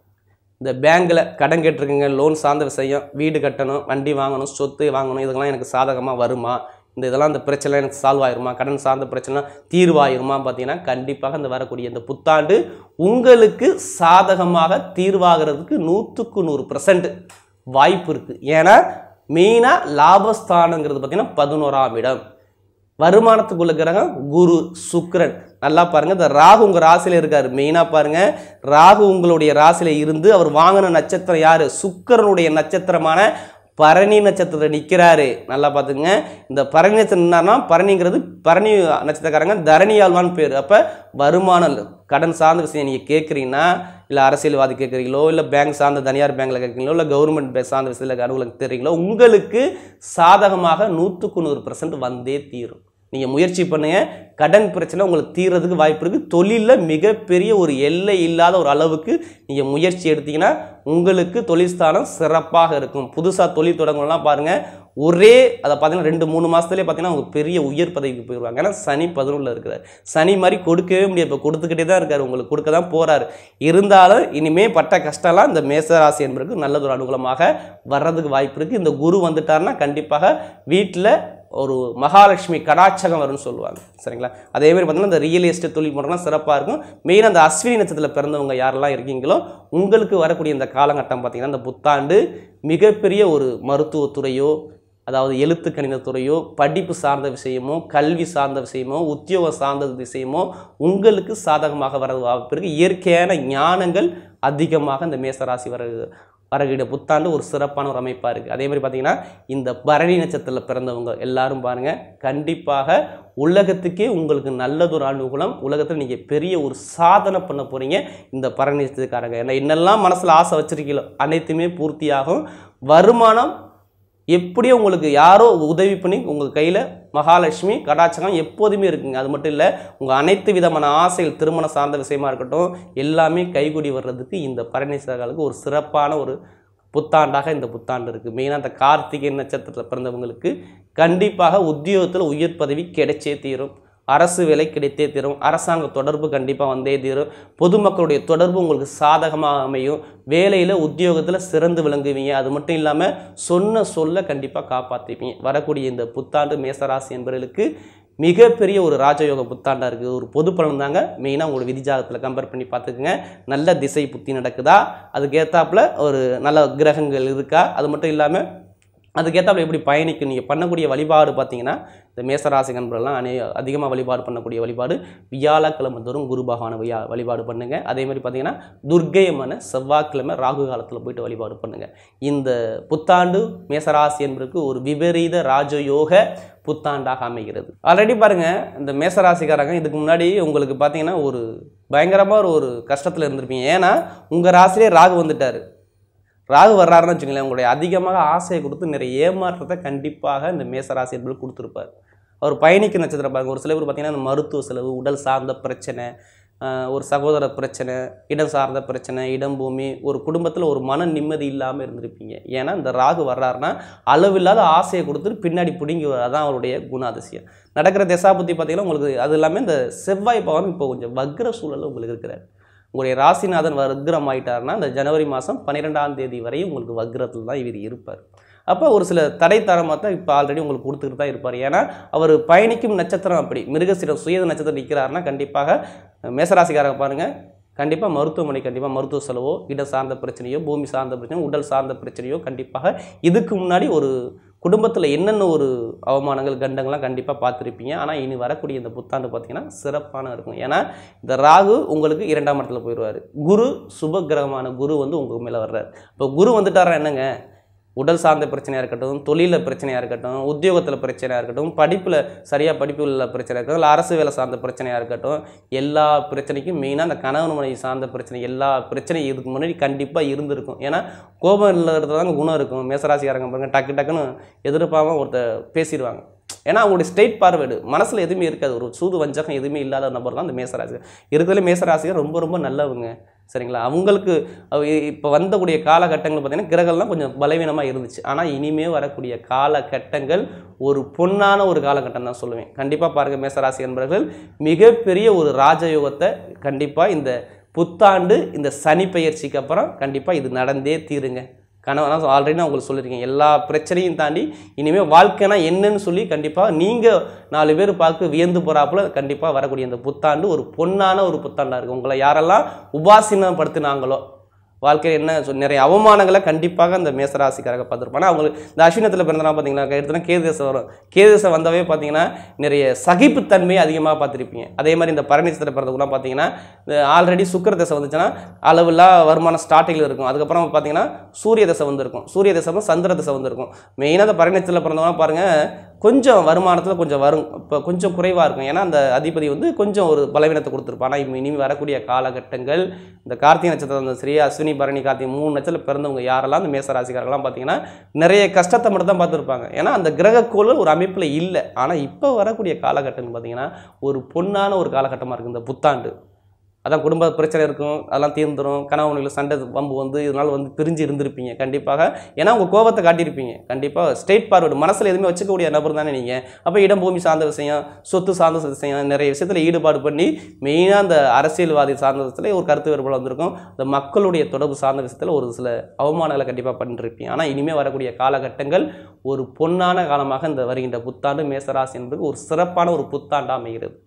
இந்த பேங்க்கில் கடன் கேட்டிருக்கீங்க லோன் சார்ந்த விஷயம் வீடு கட்டணும் வண்டி வாங்கணும் சொத்து வாங்கணும் இதெல்லாம் எனக்கு சாதகமாக வருமா இந்த இதெல்லாம் இந்த பிரச்சனை எனக்கு சால்வ் ஆயிருமா கடன் சார்ந்த பிரச்சனை தீர்வாயிருமா பார்த்தீங்கன்னா கண்டிப்பாக இந்த வரக்கூடிய இந்த புத்தாண்டு உங்களுக்கு சாதகமாக தீர்வாகிறதுக்கு நூற்றுக்கு நூறு பர்சன்ட் வாய்ப்பு இருக்குது ஏன்னா மெயினாக லாபஸ்தானங்கிறது பார்த்தீங்கன்னா பதினோராம் இடம் வருமானத்துக்குள்ள கிரகம் குரு சுக்கிரன் நல்லா பாருங்க இந்த ராகு உங்க ராசியில இருக்காரு மெயினா பாருங்க ராகு உங்களுடைய ராசியில இருந்து அவர் வாங்கின நட்சத்திரம் யாரு சுக்கிரனுடைய நட்சத்திரமான பரணி நட்சத்திரத்தில் நிற்கிறாரு நல்லா பார்த்துங்க இந்த பரணி நட்சத்திரம் என்னன்னா பரணிங்கிறது பரணி நட்சத்திரக்காரங்க தரணி ஆழ்வான்னு பேர் அப்போ வருமானம் கடன் சார்ந்த விஷயம் நீங்கள் கேட்குறீங்கன்னா இல்லை அரசியல்வாதி கேட்குறீங்களோ இல்லை பேங்க் சார்ந்த தனியார் பேங்க்கில் கேட்குறீங்களோ இல்லை கவர்மெண்ட் பே- சார்ந்த விஷயத்தில் அனுகூலம் தெரியுங்களோ உங்களுக்கு சாதகமாக நூற்றுக்கு நூறு பர்சன்ட் வந்தே தீரும் நீங்கள் முயற்சி பண்ணுங்க கடன் பிரச்சனை உங்களுக்கு தீர்றதுக்கு வாய்ப்பு இருக்குது தொழிலில் மிகப்பெரிய ஒரு எல்லை இல்லாத ஒரு அளவுக்கு நீங்கள் முயற்சி எடுத்தீங்கன்னா உங்களுக்கு தொழில் ஸ்தானம் சிறப்பாக இருக்கும் புதுசாக தொழில் தொடங்கலாம் பாருங்கள் ஒரே அதை பார்த்தீங்கன்னா ரெண்டு மூணு மாதத்துலேயே பார்த்தீங்கன்னா அவங்க பெரிய உயர் பதவிக்கு போயிடுவாங்க ஏன்னா சனி பதினொன்றில் இருக்கிறார் சனி மாதிரி கொடுக்கவே முடியாது இப்போ கொடுத்துக்கிட்டே தான் இருக்காரு உங்களுக்கு கொடுக்க தான் போகிறாரு இருந்தாலும் இனிமே பட்ட கஷ்டம்லாம் இந்த மேசராசி என்பதற்கு நல்லதொரு அனுகூலமாக வர்றதுக்கு வாய்ப்பு இருக்குது இந்த குரு வந்துட்டாருன்னா கண்டிப்பாக வீட்டில் ஒரு மகாலட்சுமி கடாட்சகம் வரும்னு சொல்லுவாங்க சரிங்களா அதே மாதிரி பார்த்தீங்கன்னா இந்த ரியல் எஸ்டேட் தொழில் பண்ணுறதுலாம் சிறப்பாக இருக்கும் மெயினாக அந்த அஸ்வினி நட்சத்திரத்தில் பிறந்தவங்க யாரெல்லாம் இருக்கீங்களோ உங்களுக்கு வரக்கூடிய இந்த காலகட்டம் பார்த்தீங்கன்னா இந்த புத்தாண்டு மிகப்பெரிய ஒரு மருத்துவத்துறையோ அதாவது எழுத்து கணித துறையோ படிப்பு சார்ந்த விஷயமோ கல்வி சார்ந்த விஷயமோ உத்தியோகம் சார்ந்த விஷயமோ உங்களுக்கு சாதகமாக வர வாய்ப்பு இருக்கு இயற்கையான ஞானங்கள் அதிகமாக இந்த மேசராசி வர வரகிட புத்தாண்டு ஒரு சிறப்பான ஒரு அமைப்பாக இருக்குது அதே மாதிரி பார்த்தீங்கன்னா இந்த பரணி நட்சத்திரத்தில் பிறந்தவங்க எல்லாரும் பாருங்கள் கண்டிப்பாக உலகத்துக்கே உங்களுக்கு நல்லதொரு அனுகூலம் உலகத்தில் நீங்கள் பெரிய ஒரு சாதனை பண்ண போகிறீங்க இந்த பரணி நட்சத்திரக்காரங்க ஏன்னா என்னெல்லாம் மனசில் ஆசை வச்சிருக்கீங்களோ அனைத்துமே பூர்த்தியாகும் வருமானம் எப்படியோ உங்களுக்கு யாரோ உதவி பண்ணி உங்கள் கையில் மகாலட்சுமி கடாட்சகம் எப்போதுமே இருக்குங்க அது மட்டும் இல்லை உங்கள் அனைத்து விதமான ஆசைகள் திருமணம் சார்ந்த விஷயமா இருக்கட்டும் எல்லாமே கைகூடி வர்றதுக்கு இந்த பரணீஸ்வரர்களுக்கு ஒரு சிறப்பான ஒரு புத்தாண்டாக இந்த புத்தாண்டு இருக்குது மெயினாக அந்த கார்த்திகை நட்சத்திரத்தில் பிறந்தவங்களுக்கு கண்டிப்பாக உத்தியோகத்தில் உயர் பதவி கிடைச்சே தீரும் அரசு வேலை கிடைத்தே தீரும் அரசாங்க தொடர்பு கண்டிப்பாக வந்தே தீரும் பொதுமக்களுடைய தொடர்பு உங்களுக்கு சாதகமாக அமையும் வேலையில் உத்தியோகத்தில் சிறந்து விளங்குவீங்க அது மட்டும் இல்லாமல் சொன்ன சொல்ல கண்டிப்பாக காப்பாற்றிப்பீங்க வரக்கூடிய இந்த புத்தாண்டு மேசராசி என்பவர்களுக்கு மிகப்பெரிய ஒரு ராஜயோக புத்தாண்டாக இருக்குது ஒரு பொது பலன் தாங்க மெயினாக உங்களோட விதிஜாதத்தில் கம்பேர் பண்ணி பார்த்துக்குங்க நல்ல திசை புத்தி நடக்குதா அதுக்கேற்றாப்புல ஒரு நல்ல கிரகங்கள் இருக்கா அது மட்டும் இல்லாமல் அதுக்கேற்றாப்புல எப்படி பயணிக்கும் நீங்கள் பண்ணக்கூடிய வழிபாடு பார்த்தீங்கன்னா இந்த மேசராசி நண்பர்கள்லாம் அநே அதிகமாக வழிபாடு பண்ணக்கூடிய வழிபாடு வியாழக்கிழமை தோறும் குரு பகவானை வியா வழிபாடு பண்ணுங்க அதே மாதிரி பார்த்தீங்கன்னா துர்க்கையம்மனை செவ்வாய்க்கிழமை ராகு காலத்தில் போயிட்டு வழிபாடு பண்ணுங்க இந்த புத்தாண்டு மேசராசி என்பதற்கு ஒரு விபரீத ராஜயோக புத்தாண்டாக அமைகிறது ஆல்ரெடி பாருங்க இந்த மேசராசிக்காரங்க இதுக்கு முன்னாடி உங்களுக்கு பார்த்தீங்கன்னா ஒரு பயங்கரமாக ஒரு ஒரு கஷ்டத்தில் இருந்திருப்பீங்க ஏன்னா உங்கள் ராசிலே ராகு வந்துட்டார் ராகு வர்றாருன்னு வச்சுங்களேன் உங்களுடைய அதிகமாக ஆசையை கொடுத்து நிறைய ஏமாற்றத்தை கண்டிப்பாக இந்த மேசராசி என்பது கொடுத்துருப்பார் அவர் பயணிக்க நட்சத்திரம் பாருங்க ஒரு சில பேர் பார்த்தீங்கன்னா இந்த மருத்துவ செலவு உடல் சார்ந்த பிரச்சனை ஆஹ் ஒரு சகோதர பிரச்சனை இடம் சார்ந்த பிரச்சனை இடம் பூமி ஒரு குடும்பத்தில் ஒரு மன நிம்மதி இல்லாமல் இருந்திருப்பீங்க ஏன்னா இந்த ராகு வர்றாருன்னா அளவில்லாத ஆசையை கொடுத்துட்டு பின்னாடி பிடுங்கி வர- அதான் அவருடைய குணாதிசயம் நடக்கிற திசாபுத்தி பார்த்தீங்கன்னா உங்களுக்கு அது எல்லாமே இந்த செவ்வாய் பவன் இப்போ கொஞ்சம் வக்ர சூழல்ல உங்களுக்கு இருக்கிறார் உங்களுடைய ராசிநாதன் வக்ரம் ஆயிட்டாருன்னா இந்த ஜனவரி மாதம் பன்னிரெண்டாம் தேதி வரையும் உங்களுக்கு வக்ரத்தில் தான் இவர் இருப்பார் அப்போ ஒரு சில தடை தரமாக தான் இப்போ ஆல்ரெடி உங்களுக்கு கொடுத்துக்கிட்டு தான் இருப்பார் ஏன்னா அவர் பயணிக்கும் நட்சத்திரம் அப்படி மிருகசிரம் சுய நட்சத்திரம் நிற்கிறாருன்னா கண்டிப்பாக மேசராசிக்காரங்க பாருங்கள் கண்டிப்பாக மருத்துவமனை கண்டிப்பாக மருத்துவ செலவோ இடம் சார்ந்த பிரச்சனையோ பூமி சார்ந்த பிரச்சனையோ உடல் சார்ந்த பிரச்சனையோ கண்டிப்பாக இதுக்கு முன்னாடி ஒரு குடும்பத்தில் என்னென்ன ஒரு அவமானங்கள் கண்டங்கள்லாம் கண்டிப்பாக பார்த்துருப்பீங்க ஆனால் இனி வரக்கூடிய இந்த புத்தாண்டு பார்த்தீங்கன்னா சிறப்பான இருக்கும் ஏன்னா இந்த ராகு உங்களுக்கு இரண்டாம் இடத்துல போயிடுவார் குரு சுப கிரகமான குரு வந்து உங்களுக்கு மேலே வர்றாரு இப்போ குரு வந்துட்டாரா என்னங்க உடல் சார்ந்த பிரச்சனையாக இருக்கட்டும் தொழிலில் பிரச்சனையாக இருக்கட்டும் உத்தியோகத்தில் பிரச்சனையாக இருக்கட்டும் படிப்பில் சரியாக படிப்பில் பிரச்சனையாக இருக்கட்டும் இல்லை அரசு வேலை சார்ந்த பிரச்சனையாக இருக்கட்டும் எல்லா பிரச்சனைக்கும் மெயினாக அந்த கணவன் மனைவி சார்ந்த பிரச்சனை எல்லா பிரச்சனையும் இதுக்கு முன்னாடி கண்டிப்பாக இருந்திருக்கும் ஏன்னா கோபம் இல்லாத தாங்க குணம் இருக்கும் மேசராசிக்காரங்க பாருங்க டக்கு டக்குன்னு எதிர்ப்பாக ஒருத்தர் பேசிடுவாங்க ஏன்னா அவங்களுடைய ஸ்ட்ரெயிட் பார்வேர்டு மனசில் எதுவுமே இருக்காது ஒரு சூது வஞ்சகம் எதுவுமே இல்லாத நபர் தான் இந்த மேசராசிகர் இருக்கிறதுல மேசராசிகர் ரொம்ப ரொம்ப நல்லவங்க சரிங்களா அவங்களுக்கு இப்போ வந்தக்கூடிய காலகட்டங்கள் பார்த்தீங்கன்னா கிரகம்லாம் கொஞ்சம் பலவீனமாக இருந்துச்சு ஆனால் இனிமே வரக்கூடிய காலகட்டங்கள் ஒரு பொன்னான ஒரு காலகட்டம் தான் சொல்லுவேன் கண்டிப்பாக பாருங்கள் மேசராசி என்பவர்கள் மிகப்பெரிய ஒரு ராஜயோகத்தை கண்டிப்பாக இந்த புத்தாண்டு இந்த சனி பெயர்ச்சிக்கு அப்புறம் கண்டிப்பாக இது நடந்தே தீருங்க கணவன் ஆல்ரெடி நான் உங்களுக்கு சொல்லியிருக்கேன் எல்லா பிரச்சனையும் தாண்டி இனிமேல் வாழ்க்கைனா என்னன்னு சொல்லி கண்டிப்பாக நீங்கள் நாலு பேர் பார்க்க வியந்து போகிறாப்புல கண்டிப்பாக வரக்கூடிய இந்த புத்தாண்டு ஒரு பொன்னான ஒரு புத்தாண்டாக இருக்கும் உங்களை யாரெல்லாம் உபாசீனப்படுத்தினாங்களோ வாழ்க்கையில் என்ன சொல் நிறைய அவமானங்களை கண்டிப்பாக அந்த மேசராசிக்காரங்க பார்த்துருப்பாங்க அவங்களுக்கு இந்த அஸ்வினத்தில் பிறந்தனா பார்த்தீங்கன்னா எடுத்தனா கேது தேசம் வரும் கேது தேசம் வந்தவே பார்த்தீங்கன்னா நிறைய சகிப்புத்தன்மையை அதிகமாக பார்த்துருப்பீங்க அதே மாதிரி இந்த பரநீசத்தில் பிறந்தவங்களாம் பார்த்தீங்கன்னா ஆல்ரெடி சுக்கர தசை வந்துச்சுன்னா அளவில்லா வருமானம் ஸ்டார்டிங்கில் இருக்கும் அதுக்கப்புறம் பார்த்தீங்கன்னா சூரிய தசை வந்திருக்கும் சூரிய தசை சந்திர தசை வந்திருக்கும் மெயினாக அந்த பரநீசத்தில் பிறந்தவங்க பாருங்கள் கொஞ்சம் வருமானத்தில் கொஞ்சம் வரும் இப்போ கொஞ்சம் குறைவாக இருக்கும் ஏன்னா அந்த அதிபதி வந்து கொஞ்சம் ஒரு பலவீனத்தை கொடுத்துருப்பான் ஆனால் இனி வரக்கூடிய காலகட்டங்கள் இந்த கார்த்திகை நட்சத்திரம் அந்த ஸ்ரீ அஸ்வினி பரணி கார்த்திகை மூணு நட்சத்திரம் பிறந்தவங்க யாரெல்லாம் இந்த மேசராசிக்காரங்களாம் பார்த்தீங்கன்னா நிறைய கஷ்டத்தை மட்டும் தான் பார்த்துருப்பாங்க ஏன்னா அந்த கிரகக்கோள் ஒரு அமைப்பில் இல்லை ஆனால் இப்போ வரக்கூடிய காலகட்டம்னு பார்த்தீங்கன்னா ஒரு பொன்னான ஒரு காலகட்டமாக இருக்குது இந்த புத்தாண்டு அதான் குடும்ப பிரச்சனை இருக்கும் அதெல்லாம் தீர்ந்துரும் கணவனுக்கு சண்டை வம்பு வந்து இதனால் வந்து பிரிஞ்சு இருந்திருப்பீங்க கண்டிப்பாக ஏன்னா உங்கள் கோபத்தை காட்டியிருப்பீங்க கண்டிப்பாக ஸ்ட்ரெயிட் ஃபார்வர்டு மனசில் எதுவுமே வச்சுக்கக்கூடிய நபர் தானே நீங்கள் அப்போ இடம் பூமி சார்ந்த விஷயம் சொத்து சார்ந்த விஷயம் நிறைய விஷயத்தில் ஈடுபாடு பண்ணி மெயினாக அந்த அரசியல்வாதி சார்ந்த விஷயத்தில் ஒரு கருத்து வேறுபாடு வந்திருக்கும் இந்த மக்களுடைய தொடர்பு சார்ந்த விஷயத்தில் ஒரு சில அவமானங்களை கண்டிப்பாக பண்ணிருப்பீங்க ஆனால் இனிமேல் வரக்கூடிய காலகட்டங்கள் ஒரு பொன்னான காலமாக இந்த வருகின்ற புத்தாண்டு மேசராசி என்பது ஒரு சிறப்பான ஒரு புத்தாண்டாக அமைகிறது